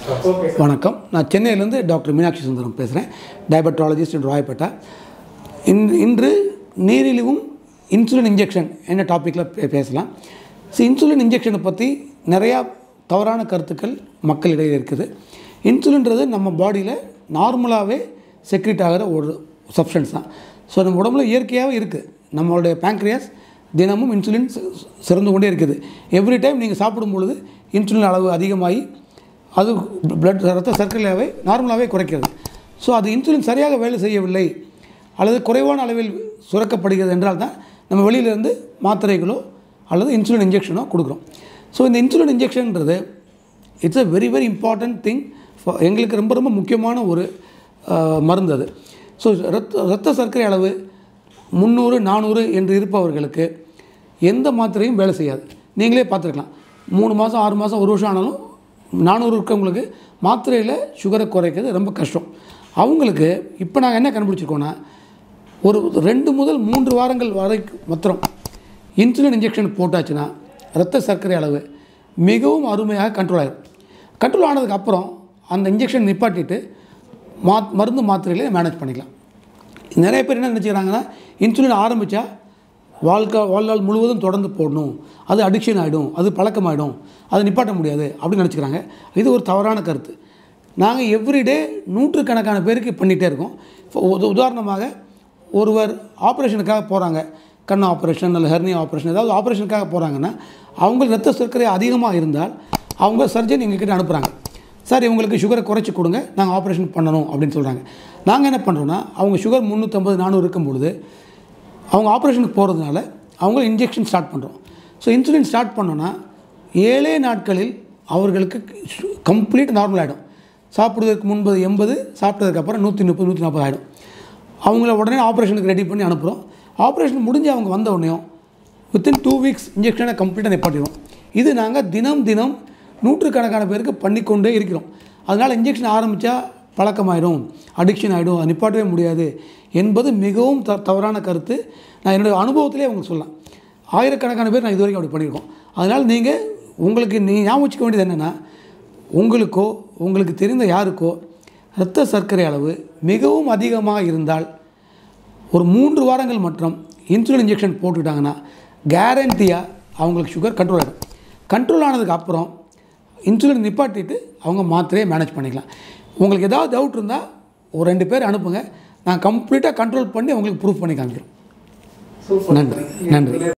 okay sir வணக்கம் நான் சென்னையிலேருந்து டாக்டர் மீனாட்சி சுந்தரம் பேசுகிறேன் டயபெட்டாலஜிஸ்ட் இன் ராயப்பேட்டா இன் இன்று நீரிழிவும் இன்சுலின் இன்ஜெக்ஷன் என்ன டாப்பிக்கில் பே பேசலாம் ஸோ இன்சுலின் இன்ஜெக்ஷனை பற்றி நிறையா தவறான கருத்துக்கள் மக்களிடையே இருக்குது இன்சுலின்றது நம்ம பாடியில் நார்மலாகவே செக்ரிட் ஆகிற ஒரு சப்ஸ்டன்ஸ் தான் ஸோ நம்ம உடம்புல இயற்கையாகவே இருக்குது நம்மளுடைய பேங்க்ரியாஸ் தினமும் இன்சுலின் சு- சு- சுரந்து கொண்டே இருக்குது எவ்ரி டைம் நீங்கள் சாப்பிடும் பொழுது இன்சுலின் அளவு அதிகமாகி அது பிளட் ரத்த சர்க்கரையாகவே நார்மலாகவே குறைக்கிறது ஸோ அது இன்சுலின் சரியாக வேலை செய்யவில்லை அல்லது குறைவான அளவில் சுரக்கப்படுகிறது என்றால் தான் நம்ம வெளியிலேருந்து மாத்திரைகளோ அல்லது இன்சுலின் இன்ஜெக்ஷனோ கொடுக்குறோம் ஸோ இந்த இன்சுலின் இன்ஜெக்ஷன்ன்றது it's a very very important thing எங்களுக்கு ரொம்ப ரொம்ப முக்கியமான ஒரு அஹ், மருந்து அது ஸோ ரத்த ரத்த சர்க்கரை அளவு முந்நூறு நானூறு என்று இருப்பவர்களுக்கு எந்த மாத்திரையும் வேலை செய்யாது நீங்களே பார்த்துருக்கலாம் மூணு மாதம் ஆறு மாதம் ஒரு வருஷம் ஆனாலும் நானூறு இருக்கவங்களுக்கு மாத்திரையில் சுகரை குறைக்கிறது ரொம்ப கஷ்டம் அவங்களுக்கு இப்போ நாங்கள் என்ன கண்டுபிடிச்சிருக்கோன்னா ஒரு ரெண்டு முதல் மூன்று வாரங்கள் வரைக்கும் மாத்திரம் இன்சுலின் இன்ஜெக்ஷன் போட்டாச்சுன்னா ரத்த சர்க்கரை அளவு மிகவும் அருமையாக கண்ட்ரோல் ஆகிடும் கண்ட்ரோல் ஆனதுக்கு அப்புறம் அந்த இன்ஜெக்ஷன் நிப்பாட்டிட்டு மா மருந்து மாத்திரையிலே மேனேஜ் பண்ணிக்கலாம் நிறைய பேர் என்ன நினச்சிக்கிறாங்கன்னா இன்சுலின் ஆரம்பித்தா வாழ்க்கை வாழ்நாள் முழுவதும் தொடர்ந்து போடணும் அது அடிக்ஷன் ஆகிடும் அது பழக்கமாயிடும் அதை நிப்பாட்ட முடியாது அப்படின்னு நினச்சிக்கிறாங்க இது ஒரு தவறான கருத்து நாங்கள் எவ்ரிடே நூற்றுக்கணக்கான பேருக்கு பண்ணிகிட்டே இருக்கோம் இப்போ உத- உதாரணமாக ஒருவர் ஆப்ரேஷனுக்காக போகிறாங்க கண் ஆப்ரேஷன் அல்லது ஹெர்னி ஆப்ரேஷன் ஏதாவது ஆப்ரேஷனுக்காக போகிறாங்கன்னா அவங்க ரத்த சர்க்கரை அதிகமாக இருந்தால் அவங்க சர்ஜன் எங்ககிட்ட அனுப்புகிறாங்க சார் இவங்களுக்கு சுகரை குறைச்சி கொடுங்க நாங்கள் ஆப்ரேஷன் பண்ணணும் அப்படின்னு சொல்கிறாங்க நாங்கள் என்ன பண்ணுறோன்னா அவங்க சுகர் முந்நூற்றம்பது நானூறு இருக்கும் பொழுது அவங்க ஆப்ரேஷனுக்கு போகிறதுனால அவங்க இன்ஜெக்ஷன் ஸ்டார்ட் பண்ணுறோம் ஸோ இன்சுலின் ஸ்டார்ட் பண்ணோன்னா ஏழே நாட்களில் அவர்களுக்கு கம்ப்ளீட் நார்மல் ஆகிடும் சாப்பிடுவதற்கு முன்பது எண்பது சாப்பிட்டதுக்கு அப்புறம் நூற்றி முப்பது நூற்றி நாற்பது ஆகிடும் அவங்கள உடனே ஆப்ரேஷனுக்கு ரெடி பண்ணி அனுப்புகிறோம் ஆப்ரேஷன் முடிஞ்சு அவங்க வந்த உடனேயும் வித்தின் டூ வீக்ஸ் இன்ஜெக்ஷனை கம்ப்ளீட்டாக நிப்பாட்டிடுவோம் இது நாங்கள் தினம் தினம் நூற்றுக்கணக்கான பேருக்கு பண்ணிக்கொண்டே இருக்கிறோம் அதனால் இன்ஜெக்ஷன் ஆரம்பித்தா பழக்கமாயிடும் அடிக்ஷன் ஆகிடும் அது நிப்பாட்டவே முடியாது என்பது மிகவும் த தவறான கருத்து நான் என்னுடைய அனுபவத்திலே உங்களுக்கு சொல்லலாம் ஆயிரக்கணக்கான பேர் நான் இது வரைக்கும் அப்படி பண்ணியிருக்கோம் அதனால் நீங்கள் உங்களுக்கு நீ ஞாபகம் வச்சுக்க வேண்டியது என்னென்னா உங்களுக்கோ உங்களுக்கு தெரிந்த யாருக்கோ இரத்த சர்க்கரை அளவு மிகவும் அதிகமாக இருந்தால் ஒரு மூன்று வாரங்கள் மற்றும் இன்சுலின் இன்ஜெக்ஷன் போட்டுக்கிட்டாங்கன்னா கேரண்டியாக அவங்களுக்கு சுகர் கண்ட்ரோல் ஆகிடும் கண்ட்ரோல் ஆனதுக்கு அப்புறம் இன்சுலின் நிப்பாட்டிட்டு அவங்க மாத்திரையை மேனேஜ் பண்ணிக்கலாம் உங்களுக்கு ஏதாவது டவுட் இருந்தால் ஒரு ரெண்டு பேர் அனுப்புங்க நான் கம்ப்ளீட்டாக கண்ட்ரோல் பண்ணி அவங்களுக்கு ப்ரூஃப் பண்ணி காமிக்கிறோம் சூப்பர் நன்றி நன்றி